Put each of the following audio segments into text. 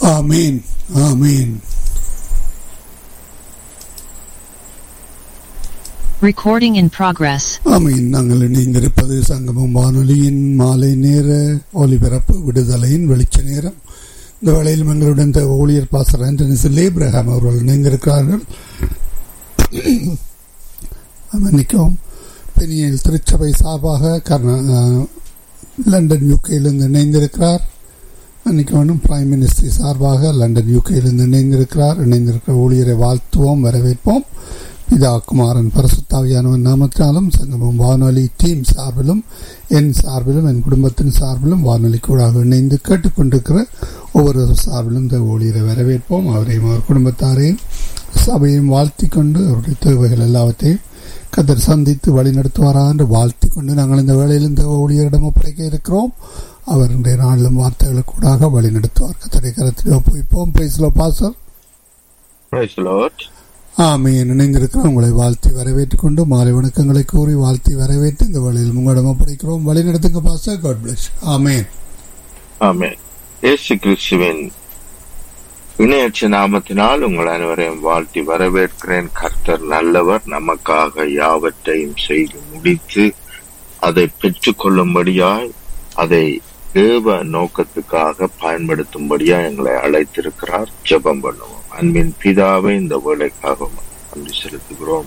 ஆமீன் ஆமீன் Recording in progress. ஆமீன் நாங்கள் இணைந்திருப்பது சங்கமம் வானொலியின் மாலை நேர ஒலிபரப்பு விடுதலையின் வெளிச்ச நேரம் இந்த வேளையில் எங்களுடன் இந்த ஊழியர் பாசர் ஆண்டனி லேப்ரஹாம் அவர்கள் இணைந்திருக்கிறார்கள் மன்னிக்கவும் பெனியல் திருச்சபை சார்பாக கர்நா லண்டன் யூகேயிலிருந்து இணைந்திருக்கிறார் மன்னிக்கவனும் பிரைம் மினிஸ்ட்ரி சார்பாக லண்டன் யூகேயிலிருந்து இணைந்திருக்கிறார் இணைந்திருக்கிற ஊழியரை வாழ்த்துவோம் வரவேற்போம் பிதா குமாரன் பரசுத்தாவியானவன் நாமத்தினாலும் சங்கமம் வானொலி டீம் சார்பிலும் என் சார்பிலும் என் குடும்பத்தின் சார்பிலும் வானொலி கூடாக இணைந்து கேட்டுக்கொண்டிருக்கிற ஒவ்வொரு சார்பிலும் இந்த ஊழியரை வரவேற்போம் அவரையும் அவர் குடும்பத்தாரையும் சபையும் வாழ்த்தி கொண்டு அவருடைய தேவைகள் எல்லாவற்றையும் கதர் சந்தித்து வழி நடத்துவாரா என்று வாழ்த்தி கொண்டு நாங்கள் இந்த வேளையில் இந்த ஊழியரிடம் ஒப்படைக்க இருக்கிறோம் அவர் இன்றைய நாளிலும் வார்த்தைகளுக்கு கூடாக வழி நடத்துவார் கத்தரை கரத்தில் ஒப்புவிப்போம் பிரைஸ்லோ பாசர் Praise the Lord. ஆமையை இணைந்திருக்கிற உங்களை வாழ்த்தி வரவேற்றுக் கொண்டு மாலை வணக்கங்களை கூறி வாழ்த்தி வரவேற்று இந்த வழியில் உங்களிடம் ஒப்படைக்கிறோம் வழி நடத்துங்க pastor God bless amen amen இயேசு கிறிஸ்துவின் இணையற்ற நாமத்தினால் உங்கள் அனைவரையும் வாழ்த்தி வரவேற்கிறேன் கர்த்தர் நல்லவர் நமக்காக யாவற்றையும் செய்து முடித்து அதை பெற்றுக்கொள்ளும்படியாய் அதை தேவ நோக்கத்துக்காக பயன்படுத்தும்படியா எங்களை அழைத்திருக்கிறார் ஜெபம் பண்ணுவோம் அன்பின் பிதாவை இந்த வேலைக்காக நன்றி செலுத்துகிறோம்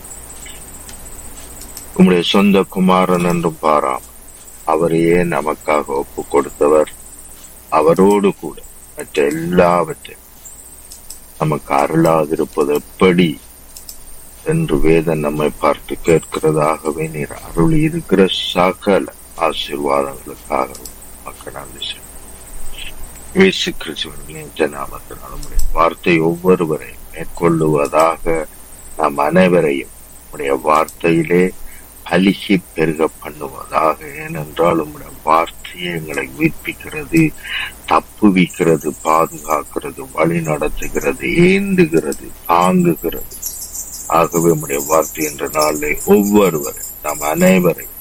உம்முடைய சொந்த குமாரன் என்றும் பாராம் அவரையே நமக்காக ஒப்பு கொடுத்தவர் அவரோடு கூட மற்ற எல்லாவற்றையும் நமக்கு அருளாதிருப்பது எப்படி என்று வேதன் நம்மை பார்த்து கேட்கிறதாகவே நீர் அருள் இருக்கிற சகல ஆசீர்வாதங்களுக்காக மக்கள் நன்றி செய்வோம். இயேசு கிறிஸ்துவின் நாமத்தினால் நம்முடைய வார்த்தை ஒவ்வொருவரையும் மேற்கொள்ளுவதாக நம் அனைவரையும் உடைய வார்த்தையிலே பலிகி பெருக பண்ணுவதாக ஏனென்றால் உம்முடைய வார்த்தையை எங்களை உயிர்ப்பிக்கிறது தப்புவிக்கிறது பாதுகாக்கிறது வழி நடத்துகிறது ஏந்துகிறது தாங்குகிறது ஆகவே உம்முடைய வார்த்தை என்ற நாளிலே ஒவ்வொருவரும் நம் அனைவரையும்